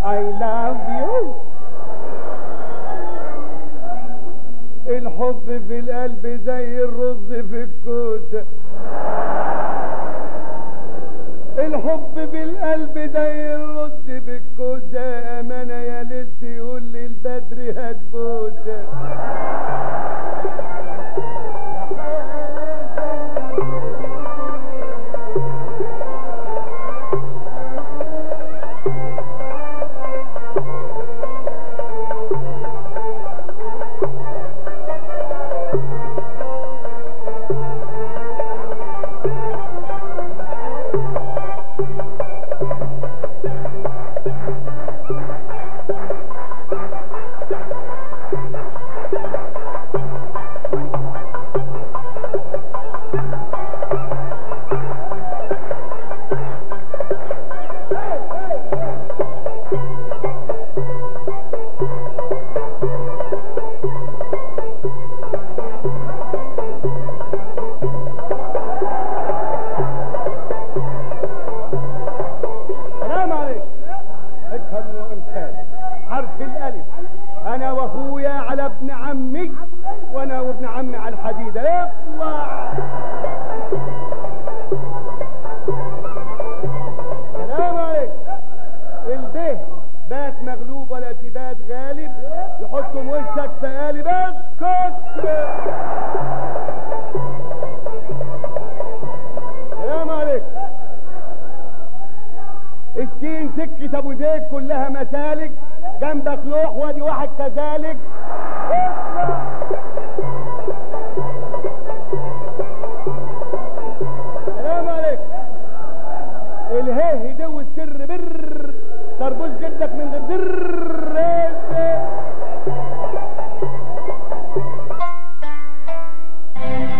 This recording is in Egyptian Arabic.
I love you الحب في القلب زي الرز في الكوسة الحب في القلب زي الرز في الكوسة أمانة يا ليلتي يقول لي البدر هتبوسة سلام عليك افهم وامثال حرف الالف انا واخويا على ابن عمي وانا وابن عمي على الحديده اطلع سلام عليك البه بات مغلوب ولا تبات غالب يحطوا وشك في قالب اسكت سلام عليك السين سكة ابو زيد كلها مسالك جنبك لوح وادي واحد كذلك سلام عليك الهه هدو السر بر تربوش جدك من غير در